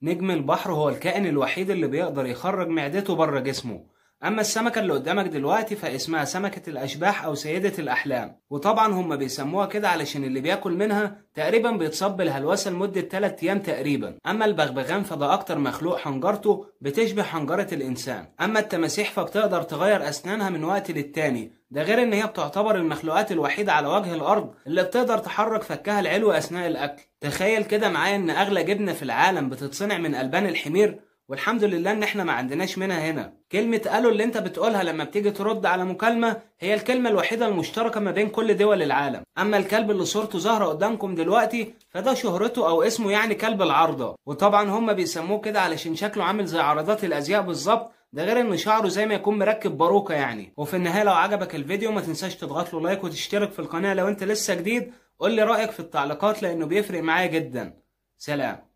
نجم البحر هو الكائن الوحيد اللي بيقدر يخرج معدته بره جسمه أما السمكة اللي قدامك دلوقتي فاسمها سمكة الأشباح أو سيدة الأحلام وطبعا هم بيسموها كده علشان اللي بياكل منها تقريبا بيتصاب بالهلوسة لمدة 3 أيام تقريبا أما البغبغان فده أكتر مخلوق حنجرته بتشبه حنجرة الإنسان أما التماسيح فبتقدر تغير أسنانها من وقت للتاني ده غير ان هي بتعتبر المخلوقات الوحيدة على وجه الارض اللي بتقدر تحرك فكها العلوي اثناء الاكل تخيل كده معايا ان اغلى جبنة في العالم بتتصنع من البان الحمير والحمد لله ان احنا ما عندناش منها هنا كلمة قالوا اللي انت بتقولها لما بتيجي ترد على مكالمة هي الكلمة الوحيدة المشتركة ما بين كل دول العالم اما الكلب اللي صورته ظاهرة قدامكم دلوقتي فده شهرته او اسمه يعني كلب العارضة وطبعا هم بيسموه كده علشان شكله عامل زي عرضات الازياء بالظبط ده غير ان شعره زي ما يكون مركب باروكة يعني وفي النهاية لو عجبك الفيديو ما تنساش تضغط له لايك وتشترك في القناة لو انت لسه جديد قول لي رأيك في التعليقات لانه بيفرق معايا جدا سلام